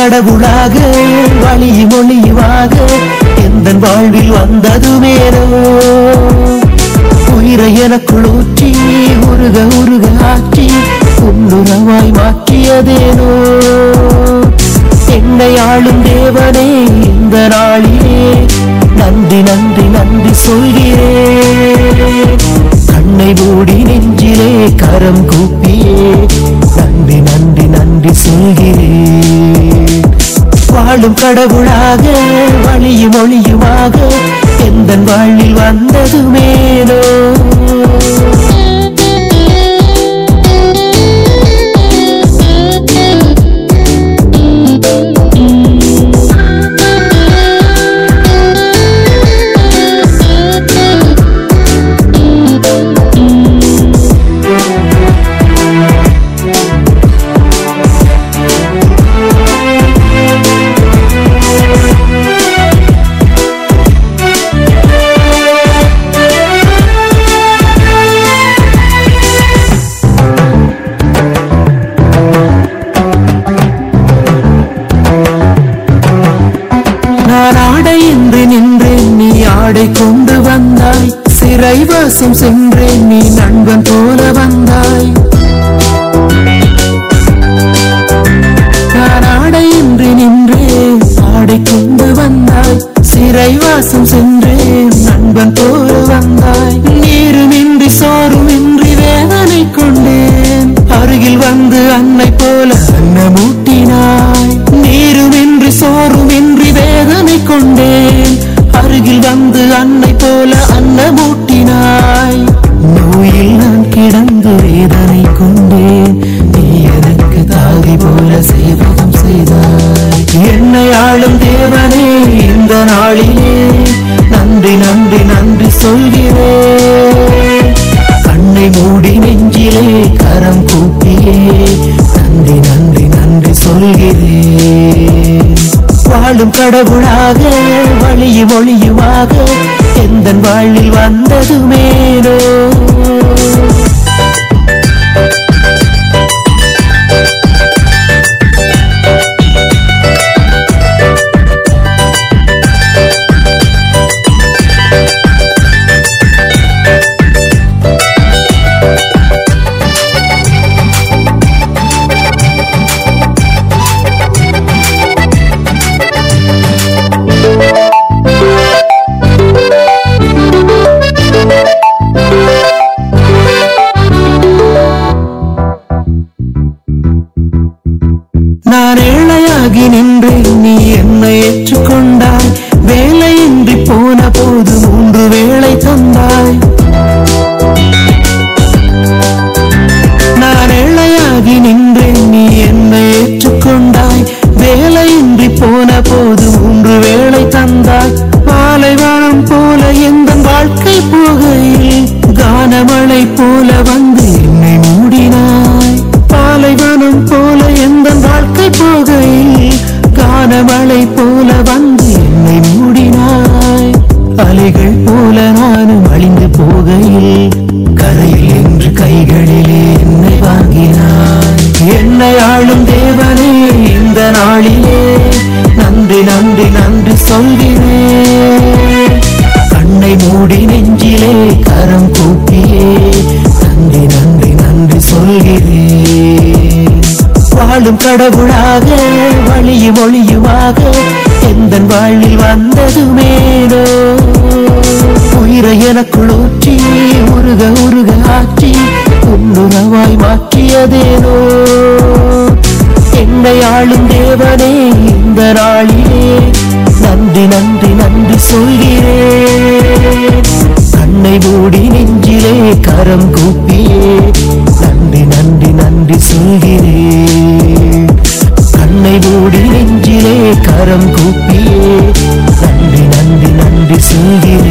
கடவுளாக வழியும் ஒளியுமாக எந்த வாழ்வில் வந்ததுமேனோ உயிரை எனக்குள் ஊற்றி உருக உருக ஆற்றி உன்னுறவாய் மாற்றியதேனோ என்னை ஆளும் தேவனே இந்த நாளிலே நன்றி நன்றி நன்றி சொல்கிறேன் கண்ணை மூடி நெஞ்சிலே கரம் கூப்பியே நன்றி நன்றி நன்றி சொல்கிறேன் வாழும் கடவுளாக வழியும் ஒளியுமாக எந்த வாழ்வில் வந்ததுமேனோ நான் ஆடை என்று நின்றேன் நீ ஆடை கொண்டு வந்தாய் சிறைவாசம் சென்றேன் நீ நண்பன் போல வந்தாய் நான் ஆடை என்று நின்றேன் ஆடை கொண்டு வந்தாய் சிறைவாசம் சென்றேன் நண்பன் போல வந்தாய் நீருமின்றி சோறுமின்றி வேதனை கொண்டேன் அருகில் வந்து அன்னை போல அன்னமூட்டினாய் நீருமின்றி சோறுமின்றி வேதனை கொண்டேன் அருகில் வந்து அன்னை போல அன்னமூட்டினாய் நோயில் நான் கிடந்து வேதனை கொண்டேன் நீ எனக்கு தாதி போல சேவகம் செய்தாய் என்னை ஆளும் தேவனே இந்த நாளிலே நன்றி நன்றி நன்றி சொல்கிறேன் கண்ணை மூடி நெஞ்சிலே கரம் கூப்பியே நன்றி நன்றி நன்றி சொல்கிறேன் வாழும் கடவுளாக வழியும் ஒளியுமாக எந்த வாழ்வில் வந்ததுமேனோ நான் ஏழையாகி நின்றேன் நீ என்னை ஏற்றுக்கொண்டாய் வேலையின்றி போன போது மூன்று வேளை தந்தாய் நான் ஏழையாகி நின்றேன் நீ என்னை ஏற்றுக்கொண்டாய் வேலையின்றி போன போது மூன்று வேளை தந்தாய் பாலைவனம் போல எந்த வாழ்க்கை போகையில் கானமழை போல வந்து என்னை மூடினாய் பாலைவனம் போல எந்த வாழ்க்கை போகையில் கானமழை போல வந்து என்னை மூடினாய் அலைகள் போல நானும் அழிந்து போகையில் கரையில் என்று கைகளிலே என்னை வாங்கினாய் என்னை ஆளும் தேவனே இந்த நாளிலே நன்றி நன்றி நன்றி சொல்கிறேன் கண்ணை மூடி நெஞ்சிலே கரம் கூப்பியே நன்றி நன்றி நன்றி சொல்கிறேன் வாழும் கடவுளாக வழியும் ஒளியுமாக எந்த வாழ்வில் வந்ததுமேனோ உயிரை எனக்குள் ஊற்றி உருக உருக ஆற்றி உன்னுறவாய் மாற்றியதேனோ என்னை ஆளும் தேவனே இந்த நாளிலே நன்றி நன்றி நன்றி சொல்கிறேன் கண்ணை மூடி நெஞ்சிலே கரம் கூப்பியே நன்றி நன்றி நன்றி சொல்கிறேன் கண்ணை மூடி நெஞ்சிலே கரம் கூப்பியே நன்றி நன்றி நன்றி சொல்கிறேன்